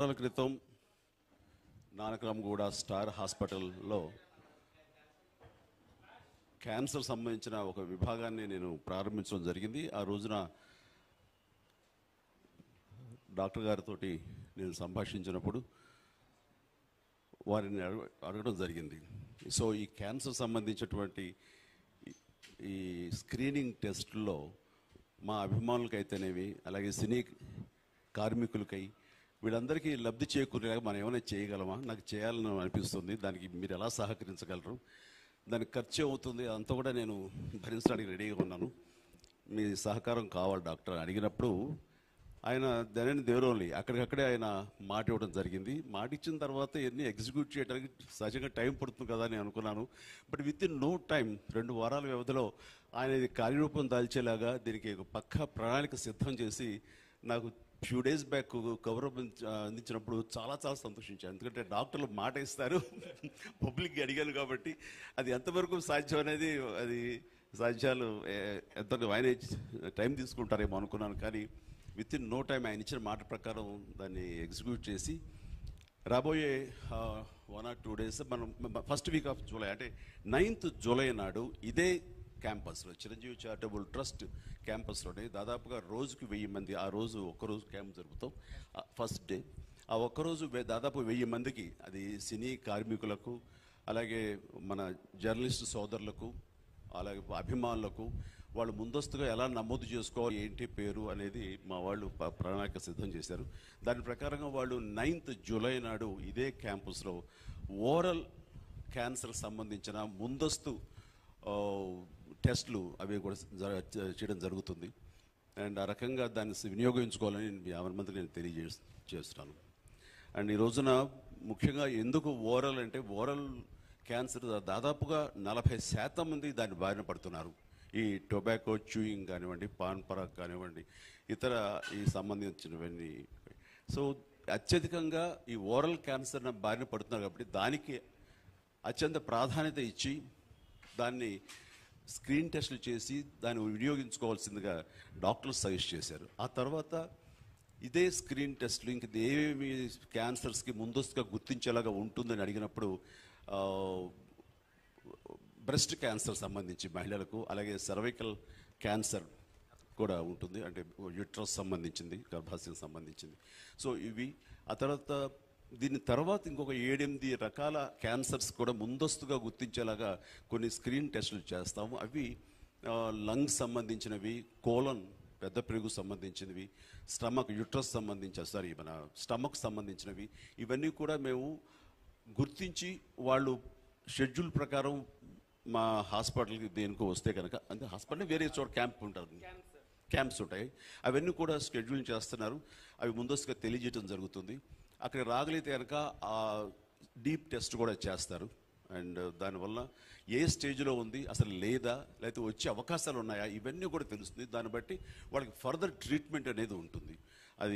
సంవత్సరాల క్రితం నానక్రామ్గూడ స్టార్ హాస్పిటల్లో క్యాన్సర్ సంబంధించిన ఒక విభాగాన్ని నేను ప్రారంభించడం జరిగింది ఆ రోజున డాక్టర్ గారితో నేను సంభాషించినప్పుడు వారిని అడగ- అడగడం జరిగింది సో ఈ క్యాన్సర్ సంబంధించినటువంటి ఈ- ఈ స్క్రీనింగ్ టెస్ట్లో మా అభిమానులకైతేనేవి అలాగే సినీ కార్మికులకై వీళ్ళందరికీ లబ్ధి చేకూరేలాగా మనం ఏమైనా చేయగలమా నాకు చేయాలని అనిపిస్తుంది దానికి మీరు ఎలా సహకరించగలరు దానికి ఖర్చు అవుతుంది అంతా కూడా నేను భరించడానికి రెడీగా ఉన్నాను మీ సహకారం కావాలి డాక్టర్ అని అడిగినప్పుడు ఆయన దనని దేవరోలి అక్కడికక్కడే ఆయన మాట ఇవ్వడం జరిగింది మాట ఇచ్చిన తర్వాత ఎన్ని ఎగ్జిక్యూట్ చేయడానికి సహజంగా టైం పడుతుంది కదా అని అనుకున్నాను but within no time రెండు వారాల వ్యవధిలో ఆయన ఇది కార్యరూపం దాల్చేలాగా దీనికి ఒక పక్కా ప్రణాళిక సిద్ధం చేసి నాకు ఫ్యూ డేస్ బ్యాక్ కవరప్ అందించినప్పుడు చాలా చాలా సంతోషించాను ఎందుకంటే డాక్టర్లు మాట ఇస్తారు పబ్లిక్కి అడిగాను కాబట్టి అది ఎంతవరకు సాధ్యం అనేది అది సాధ్యాలు ఏ- ఎంత ఆయన టైం తీసుకుంటారేమో అనుకున్నాను కానీ విత్ ఇన్ నో టైం ఆయన ఇచ్చిన మాట ప్రకారం దాన్ని ఎగ్జిక్యూట్ చేసి రాబోయే వన్ ఆర్ టూ డేస్ మనం ఫస్ట్ వీక్ ఆఫ్ జూలై అంటే నైన్త్ జూలై నాడు ఇదే క్యాంపస్లో చిరంజీవి చారిటబుల్ ట్రస్ట్ క్యాంపస్లోనే దాదాపుగా రోజుకి వెయ్యి మంది ఆ రోజు ఒక్కరోజు క్యాంప్ జరుపుతాం ఫస్ట్ డే ఆ ఒక్కరోజు వె- దాదాపు వెయ్యి మందికి అది సినీ కార్మికులకు అలాగే మన జర్నలిస్ట్ సోదరులకు అలాగే అభిమానులకు వాళ్ళు ముందస్తుగా ఎలా నమోదు చేసుకోవాలి ఏంటి పేరు అనేది మా వాళ్ళు ప- ప్రణాళిక సిద్ధం చేశారు దాని ప్రకారంగా వాళ్ళు నైన్త్ జూలై నాడు ఇదే క్యాంపస్లో ఓరల్ క్యాన్సర్ సంబంధించిన ముందస్తు ఆ, టెస్టులు అవి కూడా జర- చేయడం జరుగుతుంది అండ్ ఆ రకంగా దాన్ని వినియోగించుకోవాలని యాభై మందికి నేను తెలియజే చేస్తున్నాను అండ్ ఈ రోజున ముఖ్యంగా ఎందుకు ఓరల్ అంటే ఓరల్ క్యాన్సర్ దాదాపుగా నలభై శాతం మంది దాని బారిన పడుతున్నారు ఈ టొబాకో చూయింగ్ కానివ్వండి పాన్ పరాగ్ కానివ్వండి ఇతర ఈ సంబంధించినవన్నీ సో అత్యధికంగా ఈ ఓరల్ క్యాన్సర్ బారిన పడుతున్నారు కాబట్టి దానికి అత్యంత ప్రాధాన్యత ఇచ్చి దాన్ని స్క్రీన్ టెస్టులు చేసి దాన్ని వినియోగించుకోవాల్సిందిగా డాక్టర్లు సజెస్ట్ చేశారు ఆ తర్వాత ఇదే స్క్రీన్ టెస్టులు ఇంక ఏమేమి క్యాన్సర్స్కి ముందస్తుగా గుర్తించేలాగా ఉంటుందని అడిగినప్పుడు ఆ, బ్రెస్ట్ క్యాన్సర్ సంబంధించి మహిళలకు అలాగే సర్వైకల్ క్యాన్సర్ కూడా ఉంటుంది అంటే యూట్రస్ సంబంధించింది గర్భాశయం సంబంధించింది సో ఇవి ఆ తర్వాత దీని తర్వాత ఇంకొక ఏడెనిమిది రకాల క్యాన్సర్స్ కూడా ముందస్తుగా గుర్తించేలాగా కొన్ని స్క్రీన్ టెస్టులు చేస్తాము అవి లంగ్స్ సంబంధించినవి కోలన్ పెద్ద పెరుగు సంబంధించినవి స్టమక్ యుట్రస్ సంబంధించిన సారీ మన స్టమక్ సంబంధించినవి ఇవన్నీ కూడా మేము గుర్తించి వాళ్ళు షెడ్యూల్ ప్రకారం మా హాస్పిటల్కి దేనికో వస్తే కనుక అంటే హాస్పిటల్ వేరే చోట క్యాంప్ ఉంటుంది క్యాంప్స్ ఉంటాయి అవన్నీ కూడా షెడ్యూల్ చేస్తున్నారు అవి ముందస్తుగా తెలియజేయడం జరుగుతుంది అక్కడ రాగలిగితే కనుక ఆ డీప్ టెస్ట్ కూడా చేస్తారు అండ్ దానివల్ల ఏ స్టేజ్లో ఉంది అసలు లేదా లేకపోతే వచ్చే అవకాశాలు ఉన్నాయా ఇవన్నీ కూడా తెలుస్తుంది దాన్ని బట్టి వాళ్ళకి ఫర్దర్ ట్రీట్మెంట్ అనేది ఉంటుంది అది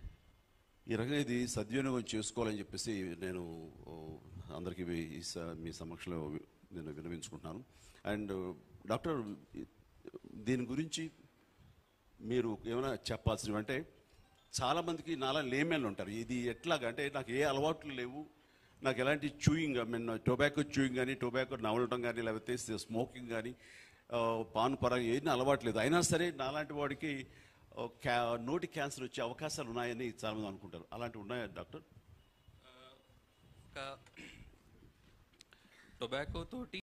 ఈ రకంగా ఇది సద్వినియోగం చేసుకోవాలని చెప్పేసి నేను ఓ, అందరికీ ఈ- ఈ స- మీ సమక్షంలో వి- నేను వినవించుకుంటున్నాను అండ్ డాక్టర్ దీని గురించి మీరు ఏమైనా చెప్పాల్సినవి అంటే చాలామందికి నాలా లేమేళ్ళు ఉంటారు ఇది ఎట్లాగా అంటే నాకు ఏ అలవాట్లు లేవు నాకు ఎలాంటి chewing I mean tobacco chewing కానీ టొబాకో నవలటం కానీ లేకపోతే స్మోకింగ్ కానీ పాన్ పరంగా ఏది అలవాటు లేదు అయినా సరే నాలాంటి వాడికి ఆ, క్యా నోటి క్యాన్సర్ వచ్చే అవకాశాలు ఉన్నాయని చాలామంది అనుకుంటారు అలాంటివి ఉన్నాయా డాక్టర్ ఒక టొబాకో తోటి